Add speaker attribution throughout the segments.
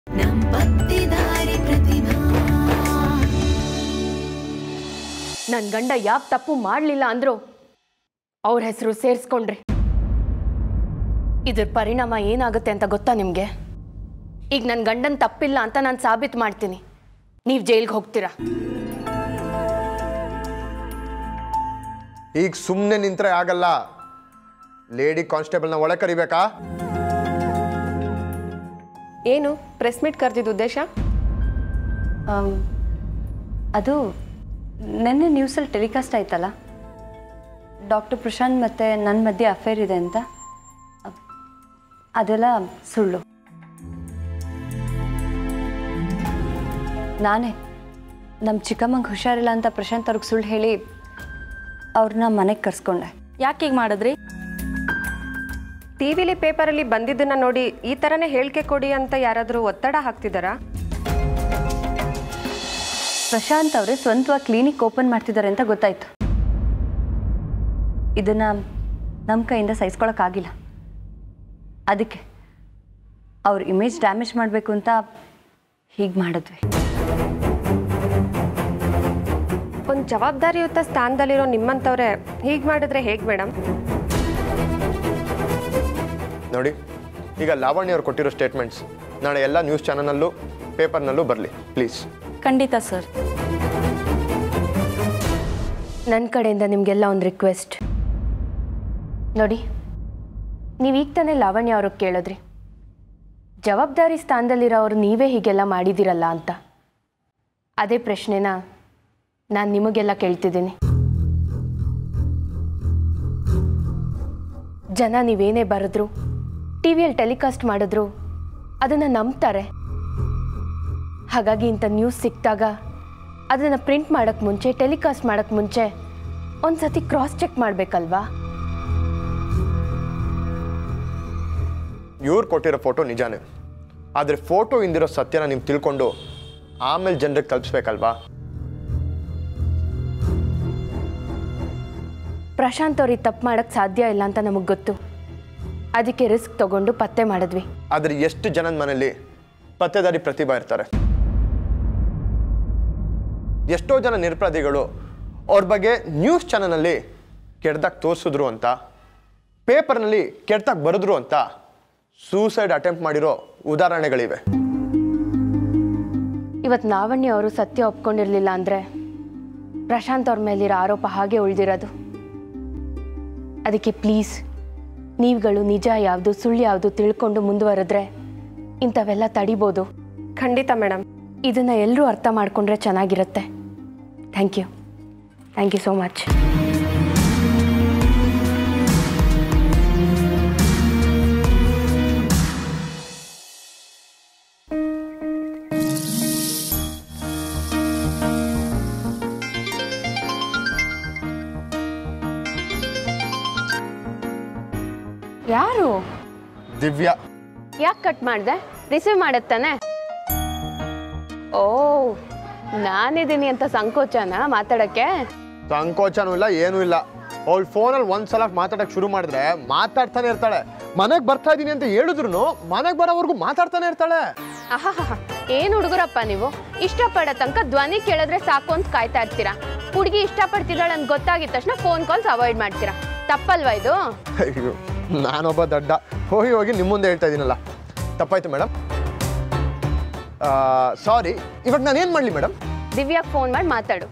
Speaker 1: ನಂಬತ್ತಿದಾರೆ ಪ್ರತಿಭಾ
Speaker 2: ನನ್ನ ಗಂಡ ಯಾವ ತಪ್ಪು ಮಾಡಲಿಲ್ಲ ಅಂದ್ರು ಅವ್ರ ಹೆಸರು ಸೇರಿಸ್ಕೊಂಡ್ರಿ ಇದ್ರ ಪರಿಣಾಮ ಏನಾಗುತ್ತೆ ಅಂತ ಗೊತ್ತಾ ನಿಮಗೆ ಈಗ ನನ್ನ ಗಂಡನ ತಪ್ಪಿಲ್ಲ ಅಂತ ನಾನು ಸಾಬೀತು ಮಾಡ್ತೀನಿ ನೀವು ಜೈಲ್ಗೆ ಹೋಗ್ತೀರಾ
Speaker 3: ಈಗ ಸುಮ್ಮನೆ ನಿಂತ್ರೆ ಆಗಲ್ಲ ಲೇಡಿ ಕಾನ್ಸ್ಟೇಬಲ್ನ ಒಳ ಕರಿಬೇಕಾ
Speaker 4: ಏನು ಪ್ರೆಸ್ ಮೀಟ್ ಕರೆದಿದ್ದ ಉದ್ದೇಶ
Speaker 5: ಆಮ್, ಅದು ನೆನ್ನೆ ನ್ಯೂಸಲ್ಲಿ ಟೆಲಿಕಾಸ್ಟ್ ಆಯ್ತಲ್ಲ ಡಾಕ್ಟರ್ ಪ್ರಶಾಂತ್ ಮತ್ತು ನನ್ನ ಮಧ್ಯೆ ಅಫೇರ್ ಇದೆ ಅಂತ ಅ- ಅದೆಲ್ಲ ಸುಳ್ಳು ನಾನೇ ನಮ್ಮ ಚಿಕ್ಕಮ್ಮಂಗೆ ಹುಷಾರಿಲ್ಲ ಅಂತ ಪ್ರಶಾಂತ್ ಅವ್ರಿಗೆ ಸುಳ್ಳು ಹೇಳಿ ಅವ್ರನ್ನ ಮನೆಗೆ ಕರ್ಸ್ಕೊಂಡೆ
Speaker 6: ಯಾಕೆ ಹೀಗೆ ಮಾಡಿದ್ರಿ
Speaker 4: ಟಿ ವಿಲಿ ಪೇಪರಲ್ಲಿ ಬಂದಿದ್ದನ್ನ ನೋಡಿ ಈ ಥರನೇ ಹೇಳಿಕೆ ಕೊಡಿ ಅಂತ ಯಾರಾದರೂ ಒತ್ತಡ ಹಾಕ್ತಿದ್ದಾರಾ
Speaker 5: ಪ್ರಶಾಂತ್ ಅವರೇ ಸ್ವಂತವಾಗಿ ಕ್ಲಿನಿಕ್ ಓಪನ್ ಮಾಡ್ತಿದ್ದಾರೆ ಅಂತ ಗೊತ್ತಾಯ್ತು ಇದನ್ನ ನಮ್ಮ ಕೈಯಿಂದ ಸಹಿಸ್ಕೊಳಕ್ಕಾಗಿಲ್ಲ ಅದಕ್ಕೆ ಅವ್ರ ಇಮೇಜ್ ಡ್ಯಾಮೇಜ್ ಮಾಡಬೇಕು ಅಂತ ಹೀಗೆ ಮಾಡಿದ್ವಿ
Speaker 4: ಒಂದು ಜವಾಬ್ದಾರಿಯುತ ಸ್ಥಾನದಲ್ಲಿರೋ ನಿಮ್ಮಂಥವ್ರೆ ಹೀಗೆ ಮಾಡಿದ್ರೆ ಹೇಗೆ ಮೇಡಮ್
Speaker 3: ನೋಡಿ ಈಗ ಲಾವಣ್ಯ ಅವ್ರು ಕೊಟ್ಟಿರೋ ಸ್ಟೇಟ್ಮೆಂಟ್ಸ್ ನಾಳೆ ಎಲ್ಲ ನ್ಯೂಸ್ ಚಾನಲ್ನಲ್ಲೂ ಪೇಪರ್ನಲ್ಲೂ ಬರಲಿ ಪ್ಲೀಸ್
Speaker 6: ಖಂಡಿತ ಸರ್
Speaker 2: ನನ್ನ ಕಡೆಯಿಂದ ನಿಮಗೆಲ್ಲ ಒಂದು ರಿಕ್ವೆಸ್ಟ್ ನೋಡಿ ನೀವು ಈಗ ತಾನೇ ಲಾವಣ್ಯ ಅವ್ರಿಗೆ ಕೇಳಿದ್ರಿ ಜವಾಬ್ದಾರಿ ಸ್ಥಾನದಲ್ಲಿರೋರು ನೀವೇ ಹೀಗೆಲ್ಲ ಮಾಡಿದ್ದೀರಲ್ಲ ಅಂತ ಅದೇ ಪ್ರಶ್ನೆನ ನಾನು ನಿಮಗೆಲ್ಲ ಕೇಳ್ತಿದ್ದೀನಿ ಜನ ನೀವೇನೇ ಬರೆದ್ರು ಟಿ ವಿಯಲ್ಲಿ ಟೆಲಿಕಾಸ್ಟ್ ಮಾಡಿದ್ರು ಅದನ್ನು ನಂಬ್ತಾರೆ ಹಾಗಾಗಿ ಇಂಥ ನ್ಯೂಸ್ ಸಿಕ್ಕಿದಾಗ ಅದನ್ನು ಪ್ರಿಂಟ್ ಮಾಡೋಕ್ಕೆ ಮುಂಚೆ ಟೆಲಿಕಾಸ್ಟ್ ಮಾಡೋಕ್ಕೆ ಮುಂಚೆ ಒಂದು ಸತಿ ಕ್ರಾಸ್ ಚೆಕ್ ಮಾಡಬೇಕಲ್ವಾ
Speaker 3: ಇವ್ರು ಕೊಟ್ಟಿರೋ ಫೋಟೋ ನಿಜಾನೇ ಆದರೆ ಫೋಟೋ ಇಂದಿರೋ ಸತ್ಯನ ನೀವು ತಿಳ್ಕೊಂಡು ಆಮೇಲೆ ಜನರಿಗೆ ತಲುಪಿಸ್ಬೇಕಲ್ವಾ
Speaker 2: ಪ್ರಶಾಂತ್ ಅವ್ರಿಗೆ ತಪ್ಪು ಮಾಡೋಕ್ಕೆ ಸಾಧ್ಯ ಇಲ್ಲ ಅಂತ ನಮಗೆ ಗೊತ್ತು ಅದಕ್ಕೆ ರಿಸ್ಕ್ ತಗೊಂಡು ಪತ್ತೆ ಮಾಡಿದ್ವಿ
Speaker 3: ಆದರೆ ಎಷ್ಟು ಜನದ ಮನೇಲಿ ಪತ್ತೆದಾರಿ ಪ್ರತಿಭಾ ಇರ್ತಾರೆ ಎಷ್ಟೋ ಜನ ನಿರಪರಾಧಿಗಳು ಅವ್ರ ಬಗ್ಗೆ ನ್ಯೂಸ್ ಚಾನಲಲ್ಲಿ ಕೆಡ್ದಾಗ ತೋರಿಸಿದ್ರು ಅಂತ ಪೇಪರ್ನಲ್ಲಿ ಕೆಡ್ದಾಗ ಬರೆದ್ರು ಅಂತ ಸೂಸೈಡ್ ಅಟೆಂಪ್ಟ್ ಮಾಡಿರೋ ಉದಾಹರಣೆಗಳಿವೆ
Speaker 2: ಇವತ್ತು ಲಾವಣ್ಯ ಅವರು ಸತ್ಯ ಒಪ್ಕೊಂಡಿರಲಿಲ್ಲ ಅಂದರೆ ಪ್ರಶಾಂತ್ ಅವ್ರ ಮೇಲಿರೋ ಆರೋಪ ಹಾಗೆ ಉಳಿದಿರೋದು ಅದಕ್ಕೆ ಪ್ಲೀಸ್ ನೀವುಗಳು ನಿಜ ಯಾವುದು ಸುಳ್ಳು ಯಾವುದು ತಿಳ್ಕೊಂಡು ಮುಂದುವರೆದ್ರೆ ಇಂಥವೆಲ್ಲ ತಡಿಬೋದು
Speaker 4: ಖಂಡಿತ ಮೇಡಮ್
Speaker 2: ಇದನ್ನು ಎಲ್ಲರೂ ಅರ್ಥ ಮಾಡ್ಕೊಂಡ್ರೆ ಚೆನ್ನಾಗಿರುತ್ತೆ thank you thank you so much ಯಾರು
Speaker 3: ದಿವ್ಯಾ
Speaker 2: ಯಾಕೆ ಕಟ್ ಮಾಡಿದೆ ರಿಸೀವ್ ಮಾಡತ್ತಾನೆ ಓ ನಾನಿದ್ದೀನಿ ಅಂತ ಸಂಕೋಚನ ಮಾತಾಡಕ್ಕೆ
Speaker 3: ಸಂಕೋಚನೂ ಇಲ್ಲ ಏನೂ ಇಲ್ಲ ಅವಳು ಫೋನಲ್ಲಿ ಒಂದ್ಸಲ ಮಾತಾಡಕ್ಕೆ ಶುರು ಮಾಡಿದ್ರೆ ಮಾತಾಡ್ತಾನೆ ಇರ್ತಾಳೆ ಮನೆಗೆ ಬರ್ತಾ ಇದ್ದೀನಿ ಅಂತ ಹೇಳಿದ್ರು ಮನೆಗೆ ಬರೋವರೆಗೂ ಮಾತಾಡ್ತಾನೆ ಇರ್ತಾಳೆ
Speaker 2: ಆಹಾಹಾ ಏನು ಹುಡುಗರಪ್ಪ ನೀವು ಇಷ್ಟಪಡೋ ತನಕ ಧ್ವನಿ ಕೇಳಿದ್ರೆ ಸಾಕು ಅಂತ ಕಾಯ್ತಾ ಇರ್ತೀರಾ ಹುಡುಗಿ ಇಷ್ಟಪಡ್ತಿದ್ದಾಳೆ ಅಂತ ಗೊತ್ತಾಗಿದ ತಕ್ಷಣ ಫೋನ್ ಕಾಲ್ಸ್ ಅವಾಯ್ಡ್ ಮಾಡ್ತೀರಾ ತಪ್ಪಲ್ವಾ ಇದು
Speaker 3: ಅಯ್ಯೋ ನಾನೊಬ್ಬ ದಡ್ಡ ಹೋಗಿ ಹೋಗಿ ನಿಮ್ಮ ಮುಂದೆ ಹೇಳ್ತಾ ಇದ್ದೀನಲ್ಲ ತಪ್ಪಾಯ್ತು ಮೇಡಮ್ ಸಾರಿ ಇವಾಗ ನಾನು ಏನು ಮಾಡಲಿ ಮೇಡಮ್
Speaker 2: ದಿವ್ಯಾಗ್ ಫೋನ್ ಮಾಡಿ ಮಾತಾಡು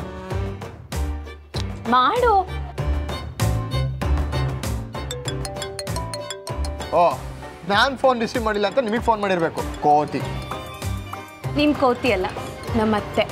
Speaker 2: ಮಾಡು
Speaker 3: ಓ ನಾನು ಫೋನ್ ರಿಸೀವ್ ಮಾಡಿಲ್ಲ ಅಂತ ನಿಮಗೆ ಫೋನ್ ಮಾಡಿರಬೇಕು ಕೋತಿ
Speaker 2: ನಿಮ್ ಕೋತಿ ಅಲ್ಲ ನಮ್ಮತ್ತೆ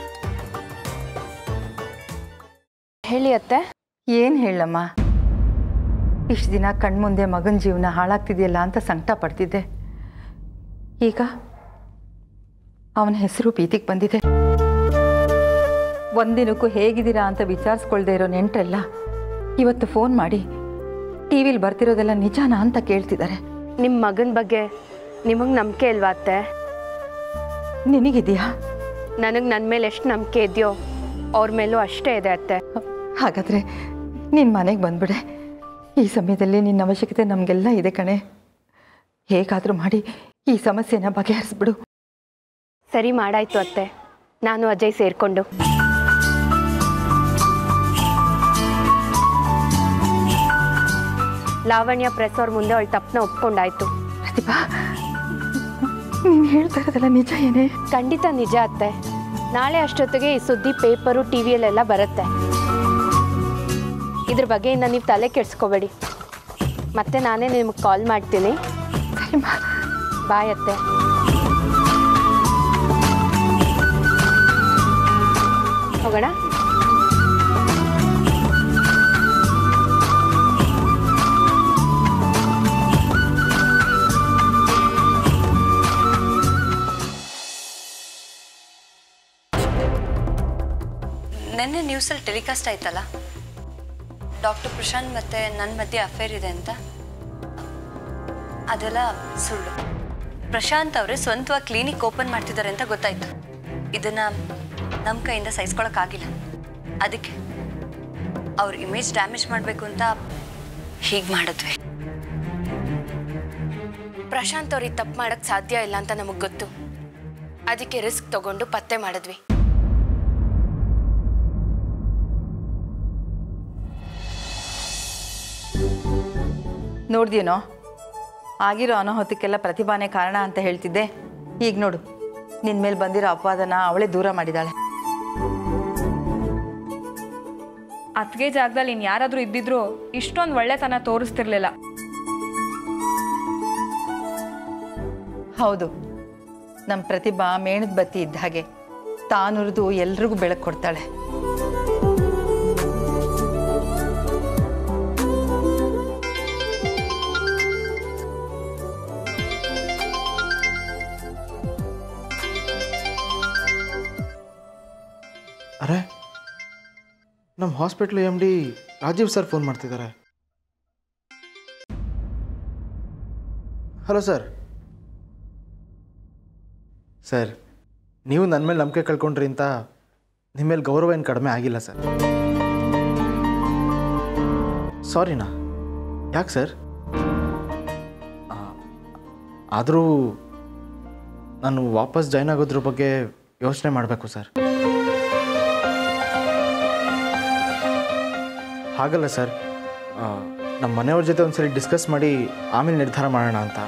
Speaker 2: ಹೇಳಿ ಅತ್ತೆ
Speaker 7: ಏನು ಹೇಳಮ್ಮ ಇಷ್ಟು ದಿನ ಕಣ್ಮುಂದೆ ಮಗನ ಜೀವನ ಹಾಳಾಗ್ತಿದೆಯಲ್ಲ ಅಂತ ಸಂಕಟ ಪಡ್ತಿದ್ದೆ ಈಗ ಅವನ ಹೆಸರು ಬೀದಿಗೆ ಬಂದಿದೆ ಒಂದಿನಕ್ಕೂ ಹೇಗಿದ್ದೀರಾ ಅಂತ ವಿಚಾರಿಸ್ಕೊಳ್ದೇ ಇರೋ ನೆಂಟರೆಲ್ಲ ಇವತ್ತು ಫೋನ್ ಮಾಡಿ ಟಿ ವಿಲಿ ಬರ್ತಿರೋದೆಲ್ಲ ನಿಜಾನಾ ಅಂತ ಕೇಳ್ತಿದ್ದಾರೆ
Speaker 2: ನಿಮ್ಮ ಮಗನ ಬಗ್ಗೆ ನಿಮಗೆ ನಂಬಿಕೆ ಇಲ್ವಾ ಅತ್ತೆ
Speaker 7: ನಿನಗಿದೆಯಾ
Speaker 2: ನನಗೆ ನನ್ನ ಮೇಲೆ ಎಷ್ಟು ನಂಬಿಕೆ ಇದೆಯೋ ಅವ್ರ ಮೇಲೂ ಅಷ್ಟೇ ಇದೆ ಅತ್ತೆ
Speaker 7: ಹಾಗಾದರೆ ನಿನ್ನ ಮನೆಗೆ ಬಂದ್ಬಿಡೆ ಈ ಸಮಯದಲ್ಲಿ ನಿನ್ನ ಅವಶ್ಯಕತೆ ನಮಗೆಲ್ಲ ಇದೆ ಕಣೆ ಹೇಗಾದರೂ ಮಾಡಿ ಈ ಸಮಸ್ಯೆನ ಬಗೆಹರಿಸ್ಬಿಡು
Speaker 2: ಸರಿ ಮಾಡಾಯ್ತು ಅತ್ತೆ ನಾನು ಅಜಯ್ ಸೇರಿಕೊಂಡು ಲಾವಣ್ಯ ಪ್ರೆಸ್ ಅವ್ರ ಮುಂದೆ ಅವಳ ತಪ್ಪನ್ನ ಒಪ್ಕೊಂಡಾಯ್ತು
Speaker 7: ಪ್ರತಿಭಾ ನೀನು ಹೇಳ್ತಾ ಇರೋದಲ್ಲ ನಿಜ ಏನೇ
Speaker 2: ಖಂಡಿತ ನಿಜ ಅತ್ತೆ ನಾಳೆ ಅಷ್ಟೊತ್ತಿಗೆ ಈ ಸುದ್ದಿ ಪೇಪರು ಟಿ ವಿಯಲ್ಲೆಲ್ಲ ಬರುತ್ತೆ ಇದ್ರ ಬಗ್ಗೆ ಇನ್ನು ನೀವು ತಲೆ ಕೆಡ್ಸ್ಕೋಬೇಡಿ ಮತ್ತೆ ನಾನೇ ನಿಮ್ಗೆ ಕಾಲ್ ಮಾಡ್ತೀನಿ
Speaker 7: ಸರಿಮಾ
Speaker 2: ಬಾಯ್ ಅತ್ತೆ ಹೋಗೋಣ
Speaker 5: ನಿನ್ನೆ ನ್ಯೂಸಲ್ಲಿ ಟೆಲಿಕಾಸ್ಟ್ ಆಯ್ತಲ್ಲ ಡಾಕ್ಟರ್ ಪ್ರಶಾಂತ್ ಮತ್ತು ನನ್ನ ಮಧ್ಯೆ ಅಫೇರ್ ಇದೆ ಅಂತ ಅದೆಲ್ಲ ಸುಳ್ಳು ಪ್ರಶಾಂತ್ ಅವರೇ ಸ್ವಂತವಾಗಿ ಕ್ಲಿನಿಕ್ ಓಪನ್ ಮಾಡ್ತಿದ್ದಾರೆ ಅಂತ ಗೊತ್ತಾಯ್ತು ಇದನ್ನ ನಮ್ಮ ಕೈಯಿಂದ ಸಹಿಸ್ಕೊಳಕ್ಕಾಗಿಲ್ಲ ಅದಕ್ಕೆ ಅವ್ರ ಇಮೇಜ್ ಡ್ಯಾಮೇಜ್ ಮಾಡಬೇಕು ಅಂತ ಹೀಗೆ ಮಾಡಿದ್ವಿ
Speaker 2: ಪ್ರಶಾಂತ್ ಅವ್ರಿಗೆ ತಪ್ಪು ಮಾಡಕ್ ಸಾಧ್ಯ ಇಲ್ಲ ಅಂತ ನಮಗೆ ಗೊತ್ತು ಅದಕ್ಕೆ ರಿಸ್ಕ್ ತಗೊಂಡು ಪತ್ತೆ ಮಾಡಿದ್ವಿ
Speaker 7: ನೋಡ್ದೇನೋ ಆಗಿರೋ ಅನಾಹುತಕ್ಕೆಲ್ಲ ಪ್ರತಿಭಾನೇ ಕಾರಣ ಅಂತ ಹೇಳ್ತಿದ್ದೆ ಈಗ ನೋಡು ನಿನ್ನ ಮೇಲೆ ಬಂದಿರೋ ಅಪವಾದನ ಅವಳೇ ದೂರ ಮಾಡಿದಾಳೆ
Speaker 6: ಅತ್ಗೆ ಜಾಗದಲ್ಲಿ ಇನ್ ಯಾರಾದ್ರೂ ಇದ್ದಿದ್ರು ಇಷ್ಟೊಂದು ಒಳ್ಳೆತನ ತೋರಿಸ್ತಿರ್ಲಿಲ್ಲ
Speaker 7: ಹೌದು ನಮ್ಮ ಪ್ರತಿಭಾ ಮೇಣದ ಬತ್ತಿ ಇದ್ದ ಹಾಗೆ ತಾನುರಿದು ಎಲ್ರಿಗೂ ಬೆಳಕು ಕೊಡ್ತಾಳೆ
Speaker 1: ಅರೆ ನಮ್ಮ hospital M D Rajeev sir phone ಮಾಡ್ತಿದ್ದಾರೆ ಹಲೋ ಸರ್ ಸರ್ ನೀವು ನನ್ನ ಮೇಲೆ ನಂಬಿಕೆ ಕಳ್ಕೊಂಡ್ರಿ ಅಂತ ನಿಮ್ಮ ಮೇಲೆ ಗೌರವ ಏನು ಕಡಿಮೆ ಆಗಿಲ್ಲ ಸರ್ ಸಾರಿನಾ ಯಾಕೆ ಸರ್ ಆದರೂ ನಾನು ವಾಪಸ್ ಜಾಯ್ನ್ ಆಗೋದ್ರ ಬಗ್ಗೆ ಯೋಚನೆ ಮಾಡಬೇಕು ಸರ್ ಹಾಗಲ್ಲ ಸರ್ ಆ, ನಮ್ಮ ಮನೆಯವ್ರ ಜೊತೆ ಒಂದ್ಸರಿ ಡಿಸ್ಕಸ್ ಮಾಡಿ ಆಮೇಲೆ ನಿರ್ಧಾರ ಮಾಡೋಣ ಅಂತ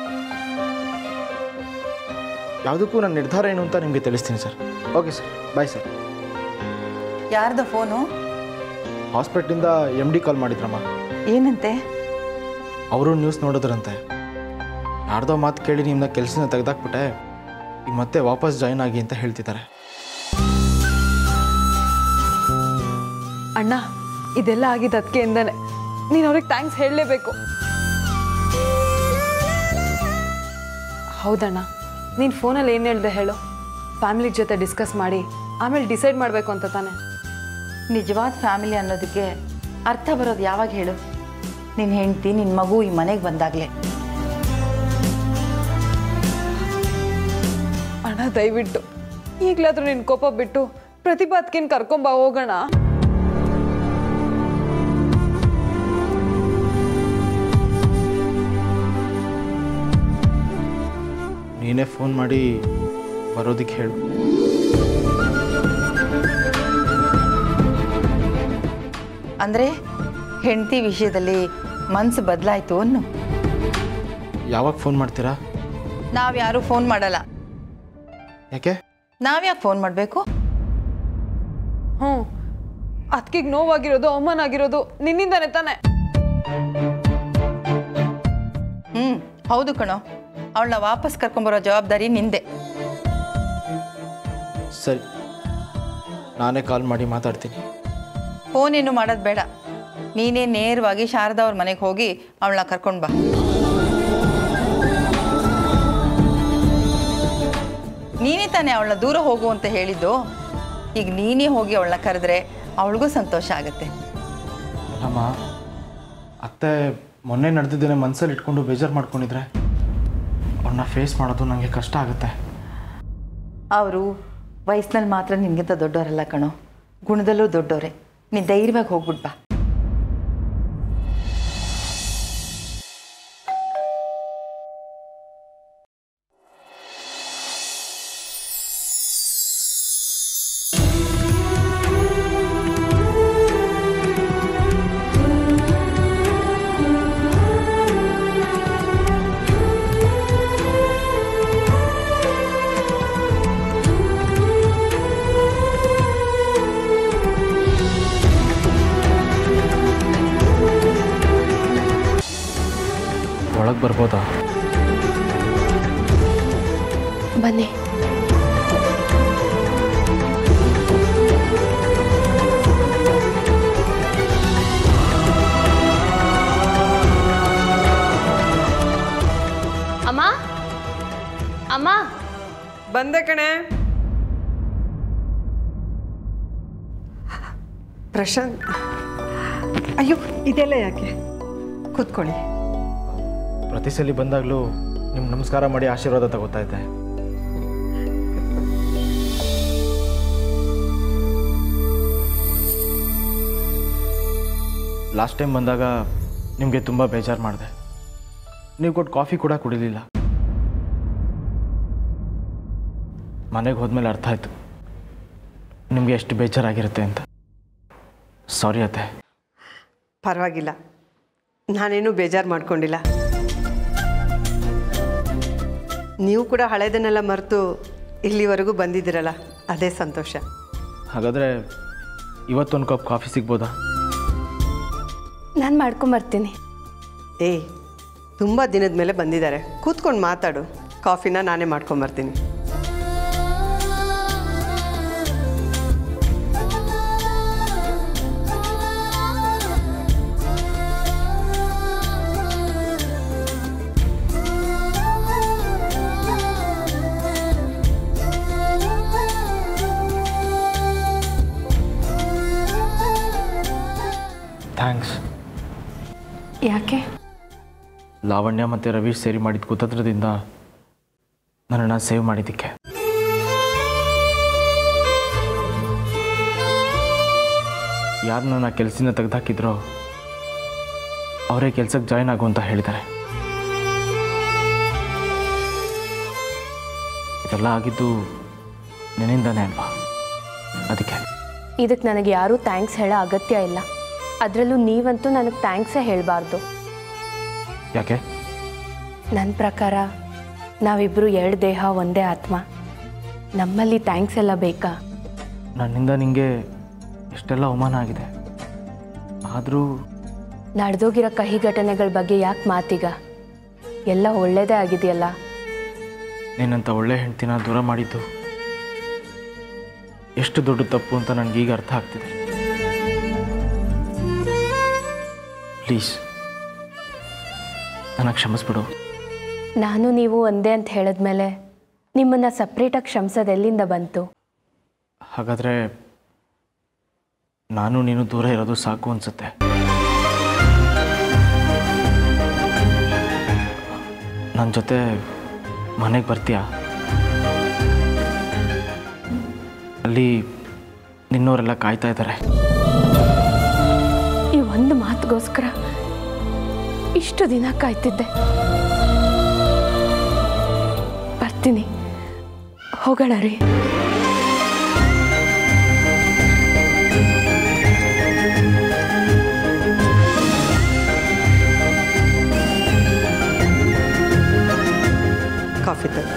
Speaker 1: ಯಾವುದಕ್ಕೂ ನನ್ನ ನಿರ್ಧಾರ ಏನು ಅಂತ ನಿಮಗೆ ತಿಳಿಸ್ತೀನಿ sir okay sir bye sir
Speaker 7: ಯಾರ್ದ ಫೋನು
Speaker 1: ಹಾಸ್ಪಿಟ್ಲಿಂದ ಎಮ್ ಡಿ ಕಾಲ್ ಮಾಡಿದ್ರಮ್ಮ
Speaker 7: ಏನಂತೆ
Speaker 1: ಅವರು ನ್ಯೂಸ್ ನೋಡಿದ್ರಂತೆ ಯಾರ್ದೋ ಮಾತು ಕೇಳಿ ನಿಮ್ಮನ್ನ ಕೆಲಸನ ತೆಗೆದಾಕ್ಬಿಟ್ಟೆ ಈಗ ಮತ್ತೆ ವಾಪಸ್ ಜಾಯ್ನ್ ಆಗಿ ಅಂತ ಹೇಳ್ತಿದ್ದಾರೆ
Speaker 8: ಅಣ್ಣ ಇದೆಲ್ಲ ಆಗಿದ್ದು ಅದಕ್ಕೆಯಿಂದನೇ ನೀನು ಅವ್ರಿಗೆ ಥ್ಯಾಂಕ್ಸ್ ಹೇಳಲೇಬೇಕು ಹೌದಣ್ಣ ನೀನು ಫೋನಲ್ಲಿ ಏನು ಹೇಳ್ದೆ ಹೇಳು ಫ್ಯಾಮಿಲಿ ಜೊತೆ ಡಿಸ್ಕಸ್ ಮಾಡಿ ಆಮೇಲೆ ಡಿಸೈಡ್ ಮಾಡಬೇಕು ಅಂತ ತಾನೆ
Speaker 7: ನಿಜವಾದ ಫ್ಯಾಮಿಲಿ ಅನ್ನೋದಕ್ಕೆ ಅರ್ಥ ಬರೋದು ಯಾವಾಗ ಹೇಳು ನಿನ್ನ ಹೆಂಡತಿ ನಿನ್ನ ಮಗು ಈ ಮನೆಗೆ ಬಂದಾಗಲೇ
Speaker 8: ಅಣ್ಣ ದಯವಿಟ್ಟು ಈಗಲಾದ್ರೂ ನಿನ್ನ ಕೋಪ ಬಿಟ್ಟು ಪ್ರತಿಭಾತ್ಕಿನ್ ಕರ್ಕೊಂಬಾ ಹೋಗೋಣ
Speaker 1: ನೀನೇ ಫೋನ್ ಮಾಡಿ ಬರೋದಕ್ಕೆ ಹೇಳು
Speaker 7: ಅಂದರೆ ಹೆಂಡತಿ ವಿಷಯದಲ್ಲಿ ಮನಸ್ಸು ಬದಲಾಯಿತು ಅನ್ನು
Speaker 1: ಯಾವಾಗ ಫೋನ್ ಮಾಡ್ತೀರಾ
Speaker 7: ನಾವ್ಯಾರೂ ಫೋನ್ ಮಾಡಲ್ಲ
Speaker 1: ಯಾಕೆ
Speaker 7: ನಾವ್ಯಾಕೆ ಫೋನ್ ಮಾಡಬೇಕು
Speaker 8: ಹ್ಞೂ ಅದಕ್ಕಿಗೆ ನೋವಾಗಿರೋದು ಅವಮಾನ ಆಗಿರೋದು ನಿನ್ನಿಂದಾನೆ ತಾನೆ
Speaker 7: ಹ್ಞೂ ಹೌದು ಕಣೋ ಅವಳನ್ನ ವಾಪಸ್ ಕರ್ಕೊಂಬರೋ ಜವಾಬ್ದಾರಿ ನಿಂದೆ
Speaker 1: ಸರಿ ನಾನೇ ಕಾಲ್ ಮಾಡಿ ಮಾತಾಡ್ತೀನಿ
Speaker 7: ಫೋನ್ ಏನು ಮಾಡೋದು ಬೇಡ ನೀನೇ ನೇರವಾಗಿ ಶಾರದಾ ಅವ್ರ ಮನೆಗೆ ಹೋಗಿ ಅವಳನ್ನ ಕರ್ಕೊಂಡು ಬಾ ನೀನೇ ತಾನೇ ಅವಳನ್ನ ದೂರ ಹೋಗು ಅಂತ ಹೇಳಿದ್ದು ಈಗ ನೀನೇ ಹೋಗಿ ಅವಳನ್ನ ಕರೆದ್ರೆ ಅವಳಿಗೂ ಸಂತೋಷ ಆಗುತ್ತೆ
Speaker 1: ಅಲ್ಲಮ್ಮ ಅತ್ತೆ ಮೊನ್ನೆ ನಡೆದಿದ್ದೇನೆ ಮನಸ್ಸಲ್ಲಿ ಇಟ್ಕೊಂಡು ಬೇಜಾರು ಮಾಡ್ಕೊಂಡಿದ್ರೆ ಅವ್ರನ್ನ ಫೇಸ್ ಮಾಡೋದು ನನಗೆ ಕಷ್ಟ ಆಗುತ್ತೆ
Speaker 7: ಅವರು ವಯಸ್ಸಿನಲ್ಲಿ ಮಾತ್ರ ನಿನಗಿಂತ ದೊಡ್ಡವರಲ್ಲ ಕಣೋ ಗುಣದಲ್ಲೂ ದೊಡ್ಡವರೇ ನೀನು ಧೈರ್ಯವಾಗಿ ಹೋಗ್ಬಿಟ್ ಬಾ
Speaker 1: ಒಳಗೆ ಬರ್ಬೋದಾ
Speaker 2: ಬನ್ನಿ ಅಮ್ಮ ಅಮ್ಮ
Speaker 4: ಬಂದೆ ಕಣೆ
Speaker 9: ಪ್ರಶಾಂತ್ ಅಯ್ಯೋ ಇದೆಲ್ಲ ಯಾಕೆ ಕೂತ್ಕೊಳ್ಳಿ
Speaker 1: ಪ್ರತಿ ಸಲ ಬಂದಾಗಲೂ ನಿಮ್ಗೆ ನಮಸ್ಕಾರ ಮಾಡಿ ಆಶೀರ್ವಾದ ತಗೋತಾ ಇದ್ದೆ ಲಾಸ್ಟ್ ಟೈಮ್ ಬಂದಾಗ ನಿಮಗೆ ತುಂಬ ಬೇಜಾರು ಮಾಡಿದೆ ನೀವು ಕೊಟ್ಟು ಕಾಫಿ ಕೂಡ ಕುಡಿಲಿಲ್ಲ ಮನೆಗೆ ಹೋದ್ಮೇಲೆ ಅರ್ಥ ಆಯಿತು ನಿಮಗೆ ಎಷ್ಟು ಬೇಜಾರಾಗಿರುತ್ತೆ ಅಂತ ಸಾರಿ ಅತ್ತೆ
Speaker 9: ಪರವಾಗಿಲ್ಲ ನಾನೇನು ಬೇಜಾರು ಮಾಡ್ಕೊಂಡಿಲ್ಲ ನೀವು ಕೂಡ ಹಳೆದನ್ನೆಲ್ಲ ಮರೆತು ಇಲ್ಲಿವರೆಗೂ ಬಂದಿದ್ದೀರಲ್ಲ ಅದೇ ಸಂತೋಷ
Speaker 1: ಹಾಗಾದರೆ ಇವತ್ತೊಂದು ಕಪ್ ಕಾಫಿ ಸಿಗ್ಬೋದಾ
Speaker 2: ನಾನು ಮಾಡ್ಕೊಂಬರ್ತೀನಿ
Speaker 9: ಏಯ್ ತುಂಬ ದಿನದ ಮೇಲೆ ಬಂದಿದ್ದಾರೆ ಕೂತ್ಕೊಂಡು ಮಾತಾಡು ಕಾಫಿನ ನಾನೇ ಮಾಡ್ಕೊಂಬರ್ತೀನಿ
Speaker 1: ಥ್ಯಾಂಕ್ಸ್
Speaker 2: ಯಾಕೆ
Speaker 1: ಲಾವಣ್ಯ ಮತ್ತು ರವೀಶ್ ಸೇರಿ ಮಾಡಿದ ಕುತಂತ್ರದಿಂದ ನನ್ನನ್ನು ಸೇವ್ ಮಾಡಿದ್ದಕ್ಕೆ ಯಾರು ನನ್ನ ಕೆಲಸದಿಂದ ತೆಗೆದುಹಾಕಿದ್ರೋ ಅವರೇ ಕೆಲಸಕ್ಕೆ ಜಾಯ್ನ್ ಆಗು ಅಂತ ಹೇಳಿದ್ದಾರೆ ಇದೆಲ್ಲ ಆಗಿದ್ದು ನಿನ್ನಿಂದನೇ ಅಲ್ವಾ ಅದಕ್ಕೆ
Speaker 2: ಇದಕ್ಕೆ ನನಗೆ ಯಾರೂ ಥ್ಯಾಂಕ್ಸ್ ಹೇಳೋ ಅಗತ್ಯ ಇಲ್ಲ ಅದರಲ್ಲೂ ನೀವಂತೂ ನನಗೆ ಥ್ಯಾಂಕ್ಸೇ ಹೇಳಬಾರ್ದು
Speaker 1: ಯಾಕೆ
Speaker 2: ನನ್ನ ಪ್ರಕಾರ ನಾವಿಬ್ಬರು ಎರಡು ದೇಹ ಒಂದೇ ಆತ್ಮ ನಮ್ಮಲ್ಲಿ ಥ್ಯಾಂಕ್ಸ್ ಎಲ್ಲ ಬೇಕಾ
Speaker 1: ನನ್ನಿಂದ ನಿಮಗೆ ಎಷ್ಟೆಲ್ಲ ಅವಮಾನ ಆಗಿದೆ ಆದರೂ
Speaker 2: ನಡೆದೋಗಿರೋ ಕಹಿ ಘಟನೆಗಳ ಬಗ್ಗೆ ಯಾಕೆ ಮಾತೀಗ ಎಲ್ಲ ಒಳ್ಳೇದೇ ಆಗಿದೆಯಲ್ಲ
Speaker 1: ನಿನ್ನಂಥ ಒಳ್ಳೆ ಹೆಂಡ್ತಿನ ದೂರ ಮಾಡಿದ್ದು ಎಷ್ಟು ದೊಡ್ಡ ತಪ್ಪು ಅಂತ ನನಗೀಗ ಅರ್ಥ ಆಗ್ತಿದೆ ಪ್ಲೀಸ್ ನನಗೆ ಕ್ಷಮಿಸ್ಬಿಡು
Speaker 2: ನಾನು ನೀವು ಒಂದೇ ಅಂತ ಹೇಳಿದ್ಮೇಲೆ ನಿಮ್ಮನ್ನು ಸಪ್ರೇಟಾಗಿ ಕ್ಷಮಿಸೋದು ಎಲ್ಲಿಂದ ಬಂತು
Speaker 1: ಹಾಗಾದರೆ ನಾನು ನೀನು ದೂರ ಇರೋದು ಸಾಕು ಅನ್ಸುತ್ತೆ ನನ್ನ ಜೊತೆ ಮನೆಗೆ ಬರ್ತೀಯಾ ಅಲ್ಲಿ ನಿನ್ನವರೆಲ್ಲ ಕಾಯ್ತಾ ಇದ್ದಾರೆ
Speaker 2: ಈ ಒಂದು ಮಾತಿಗೋಸ್ಕರ ಇಷ್ಟು ದಿನ ಕಾಯ್ತಿದ್ದೆ ಬರ್ತೀನಿ ಹೋಗೋಣ ರೀ
Speaker 9: ಕಾಫಿ ತಗೋ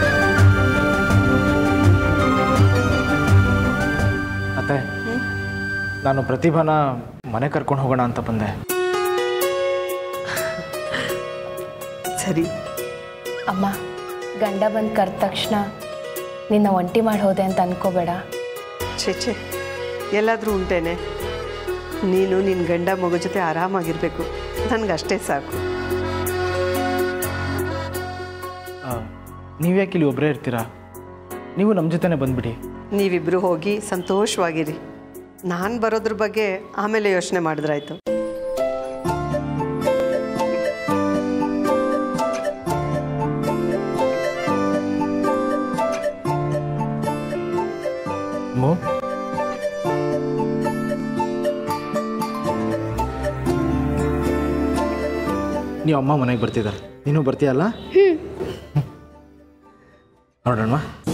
Speaker 1: ಅತ್ತೆ ನಾನು ಪ್ರತಿಭಾನ ಮನೆ ಕರ್ಕೊಂಡು ಹೋಗೋಣ ಅಂತ ಬಂದೆ
Speaker 9: ಸರಿ
Speaker 2: ಅಮ್ಮ ಗಂಡ ಬಂದು ಕರೆದ ತಕ್ಷಣ ನಿನ್ನ ಒಂಟಿ ಮಾಡಿ ಹೋದೆ ಅಂತ ಅನ್ಕೋಬೇಡ
Speaker 9: ಛೇ ಛೇ ಎಲ್ಲಾದರೂ ಉಂಟೇನೆ ನೀನು ನಿನ್ನ ಗಂಡ ಮಗು ಜೊತೆ ಆರಾಮಾಗಿರಬೇಕು ನನಗಷ್ಟೇ ಸಾಕು
Speaker 1: ನೀವ್ಯಾಕೆ ಇಲ್ಲಿ ಒಬ್ಬರೇ ಇರ್ತೀರಾ ನೀವು ನಮ್ಮ ಜೊತೆನೇ ಬಂದ್ಬಿಡಿ
Speaker 9: ನೀವಿಬ್ಬರು ಹೋಗಿ ಸಂತೋಷವಾಗಿರಿ ನಾನು ಬರೋದ್ರ ಬಗ್ಗೆ ಆಮೇಲೆ ಯೋಚನೆ ಮಾಡಿದ್ರಾಯ್ತು
Speaker 1: ಮೋ ನೀವು ಅಮ್ಮ ಮನೆಗೆ ಬರ್ತಿದ್ದಾರೆ ನೀನು ಬರ್ತೀಯಲ್ಲ ನೋಡೋಣ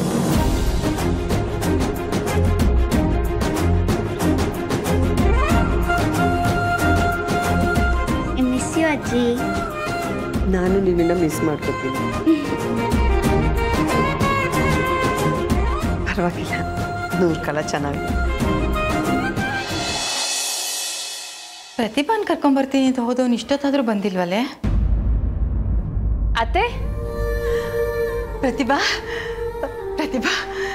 Speaker 10: ಮಿಸ್ ಯು ಅಜ್ಜಿ
Speaker 9: ನಾನು ನಿನ್ನನ್ನು ಮಿಸ್ ಮಾಡ್ಕೊತೀನಿ ಪರವಾಗಿಲ್ಲ ನೂರು ಕಾಲ ಚೆನ್ನಾಗಿ
Speaker 7: ಪ್ರತಿಭಾನ್ ಕರ್ಕೊಂಬರ್ತೀನಿ ಅಂತ ಹೋದವನು ಇಷ್ಟೊತ್ತಾದರೂ ಬಂದಿಲ್ವಲ್ಲೇ
Speaker 2: ಅತ್ತೆ
Speaker 7: ಪ್ರತಿಭಾ ಪ್ರತಿಭಾ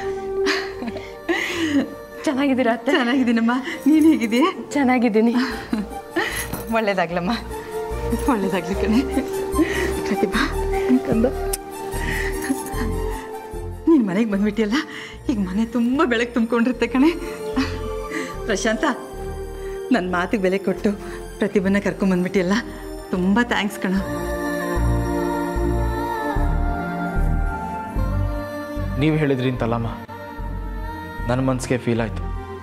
Speaker 2: ಚೆನ್ನಾಗಿದ್ದೀರಾ ಅತ್ತೆ
Speaker 7: ಚೆನ್ನಾಗಿದ್ದೀನಮ್ಮ ನೀನು ಹೇಗಿದೆಯಾ
Speaker 2: ಚೆನ್ನಾಗಿದ್ದೀನಿ
Speaker 7: ಒಳ್ಳೇದಾಗ್ಲಮ್ಮ ಒಳ್ಳೇದಾಗ್ಲಿ ಕಣೆ ಪ್ರತಿಭಾ ಕಂದ ನೀನು ಮನೆಗೆ ಬಂದ್ಬಿಟ್ಟಿಯಲ್ಲ ಈಗ ಮನೆ ತುಂಬ ಬೆಳಕು ತುಂಬ್ಕೊಂಡಿರುತ್ತೆ ಕಣೆ ಪ್ರಶಾಂತ ನನ್ನ ಮಾತಿಗೆ ಬೆಲೆ ಕೊಟ್ಟು ಪ್ರತಿಭನ್ನ ಕರ್ಕೊಂಬಂದ್ಬಿಟ್ಟಿಯಲ್ಲ ತುಂಬ ಥ್ಯಾಂಕ್ಸ್ ಕಣ
Speaker 1: ನೀವು ಹೇಳಿದ್ರಿ ಅಂತಲ್ಲಮ್ಮ ನನ್ನ ಮನಸ್ಸಿಗೆ ಫೀಲ್ ಆಯಿತು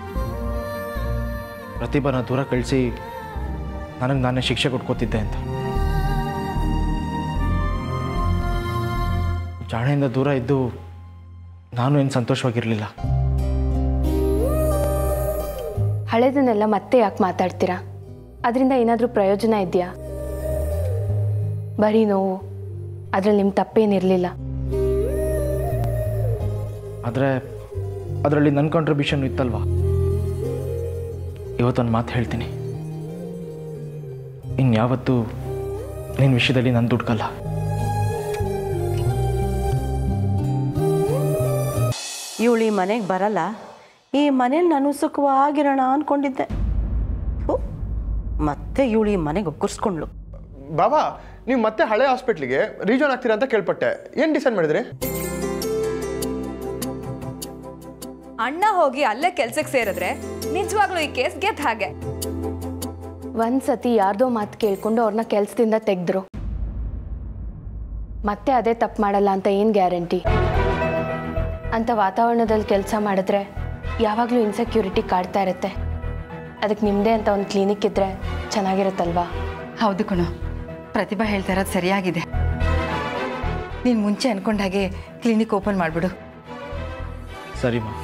Speaker 1: ಪ್ರತಿಭಾನ ದೂರ ಕಳಿಸಿ ನನಗೆ ನಾನೇ ಶಿಕ್ಷೆ ಕೊಟ್ಕೋತಿದ್ದೆ ಅಂತ ಜಾಣೆಯಿಂದ ದೂರ ಇದ್ದು ನಾನು ಏನು ಸಂತೋಷವಾಗಿರಲಿಲ್ಲ
Speaker 2: ಹಳೇದನ್ನೆಲ್ಲ ಮತ್ತೆ ಯಾಕೆ ಮಾತಾಡ್ತೀರಾ ಅದರಿಂದ ಏನಾದರೂ ಪ್ರಯೋಜನ ಇದೆಯಾ ಬರೀ ನೋವು ಅದ್ರಲ್ಲಿ ನಿಮ್ಮ ತಪ್ಪೇನಿರಲಿಲ್ಲ
Speaker 1: ಆದರೆ ಅದರಲ್ಲಿ ನನ್ನ ಕಾಂಟ್ರಿಬ್ಯೂಷನ್ ಇತ್ತಲ್ವಾ ಇವತ್ತೊಂದು ಮಾತು ಹೇಳ್ತೀನಿ ಇನ್ಯಾವತ್ತೂ ನಿನ್ನ ವಿಷಯದಲ್ಲಿ ನಾನು ದುಡ್ಕಲ್ಲ
Speaker 11: ಇವಳು ಈ ಮನೆಗೆ ಬರಲ್ಲ ಈ ಮನೇಲಿ ನಾನು ಸುಖವಾಗಿರೋಣ ಅಂದ್ಕೊಂಡಿದ್ದೆ ಥು, ಮತ್ತೆ ಇವಳು ಈ ಮನೆಗೆ ಒಕ್ಕರ್ಸ್ಕೊಂಡ್ಳು
Speaker 3: ಬಾಬಾ ನೀವು ಮತ್ತೆ ಹಳೆ ಹಾಸ್ಪಿಟ್ಲಿಗೆ ರೀಜನ್ ಆಗ್ತೀರಾ ಅಂತ ಕೇಳ್ಪಟ್ಟೆ ಏನು ಡಿಸೈಡ್ ಮಾಡಿದ್ರಿ
Speaker 6: ಅಣ್ಣ ಹೋಗಿ ಅಲ್ಲೇ ಕೆಲ್ಸಕ್ಕೆ ಸೇರಿದ್ರೆ ನಿಜವಾಗ್ಲೂ ಈ ಕೇಸ್ ಗೆದ್ದ ಹಾಗೆ
Speaker 2: ಒಂದ್ಸತಿ ಯಾರ್ದೋ ಮಾತು ಕೇಳ್ಕೊಂಡು ಅವ್ರನ್ನ ಕೆಲಸದಿಂದ ತೆಗೆದ್ರು ಮತ್ತೆ ಅದೇ ತಪ್ಪು ಮಾಡಲ್ಲ ಅಂತ ಏನು ಗ್ಯಾರಂಟಿ ಅಂತ ವಾತಾವರಣದಲ್ಲಿ ಕೆಲಸ ಮಾಡಿದ್ರೆ ಯಾವಾಗಲೂ ಇನ್ಸೆಕ್ಯೂರಿಟಿ ಕಾಡ್ತಾ ಇರುತ್ತೆ ಅದಕ್ಕೆ ನಿಮ್ಮದೇ ಅಂತ ಒಂದು ಕ್ಲಿನಿಕ್ ಇದ್ದರೆ ಚೆನ್ನಾಗಿರುತ್ತಲ್ವಾ
Speaker 7: ಹೌದು ಕಣ ಪ್ರತಿಭಾ ಹೇಳ್ತಾ ಇರೋದು ಸರಿಯಾಗಿದೆ ನೀನು ಮುಂಚೆ ಅನ್ಕೊಂಡ ಹಾಗೆ ಕ್ಲಿನಿಕ್ ಓಪನ್ ಮಾಡಿಬಿಡು
Speaker 1: ಸರಿ ಮಾ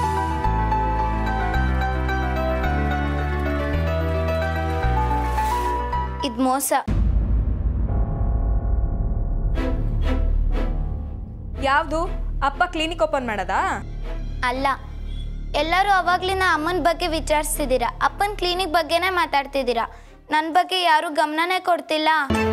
Speaker 10: ಇದು ಮೋಸ
Speaker 6: ಯಾವುದು ಅಪ್ಪ ಕ್ಲಿನಿಕ್ ಓಪನ್ ಮಾಡೋದಾ
Speaker 10: ಅಲ್ಲ ಎಲ್ಲರೂ ಅವಾಗ್ಲಿನ ಅಮ್ಮನ ಬಗ್ಗೆ ವಿಚಾರಿಸ್ತಿದ್ದೀರಾ ಅಪ್ಪನ ಕ್ಲಿನಿಕ್ ಬಗ್ಗೆನೇ ಮಾತಾಡ್ತಿದ್ದೀರಾ ನನ್ನ ಬಗ್ಗೆ ಯಾರೂ ಗಮನನೇ ಕೊಡ್ತಿಲ್ಲ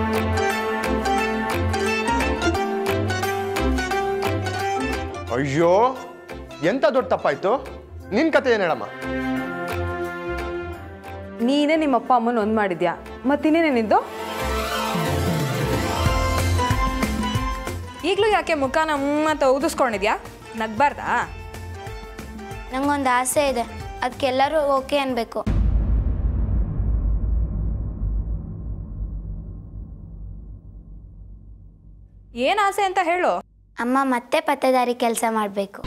Speaker 3: ಅಯ್ಯೋ ಎಂತ ದೊಡ್ಡ ತಪ್ಪಾಯ್ತು ನಿನ್ನ ಕತೆ ಏನು ಹೇಳಮ್ಮ
Speaker 8: ನೀನೇ ನಿಮ್ಮ ಅಪ್ಪ ಅಮ್ಮನ ಒಂದು ಮಾಡಿದ್ಯಾ ಮತ್ತಿನ್ನೇನೇನಿದ್ದು
Speaker 6: ಈಗಲೂ ಯಾಕೆ ಮುಖನ ಹ್ಮ್ ಅಂತ ಊದಿಸ್ಕೊಂಡಿದ್ಯಾ ನಗ್ಬಾರ್ದಾ
Speaker 10: ನಂಗೊಂದು ಆಸೆ ಇದೆ ಅದಕ್ಕೆಲ್ಲರೂ ಓಕೆ ಅನ್ಬೇಕು
Speaker 6: ಏನು ಆಸೆ ಅಂತ ಹೇಳು
Speaker 10: ಅಮ್ಮ ಮತ್ತೆ ಪತ್ತೇದಾರಿ ಕೆಲಸ ಮಾಡಬೇಕು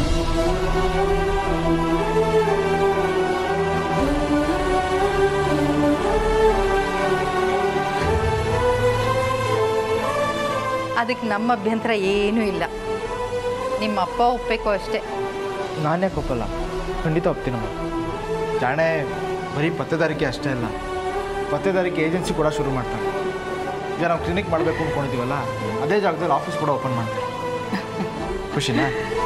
Speaker 7: ಅದಕ್ಕೆ ನಮ್ಮ ಅಭ್ಯಂತರ ಏನೂ ಇಲ್ಲ ನಿಮ್ಮ ಅಪ್ಪ ಒಪ್ಪಬೇಕು ಅಷ್ಟೇ
Speaker 1: ನಾನೇ ಒಪ್ಪಲ್ಲ ಖಂಡಿತ ಒಪ್ತೀನಮ್ಮ ಜಾಣೆ ಬರೀ ಪತ್ತೆದಾರಿಕೆ ಅಷ್ಟೇ ಅಲ್ಲ ಪತ್ತೆದಾರಿಕೆ ಏಜೆನ್ಸಿ ಕೂಡ ಶುರು ಮಾಡ್ತಾರೆ ಈಗ ನಾವು ಕ್ಲಿನಿಕ್ ಮಾಡಬೇಕು ಅಂದ್ಕೊಂಡಿದ್ದೀವಲ್ಲ ಅದೇ ಜಾಗದಲ್ಲಿ ಆಫೀಸ್ ಕೂಡ ಓಪನ್ ಮಾಡ್ತಾರೆ ಖುಷಿನಾ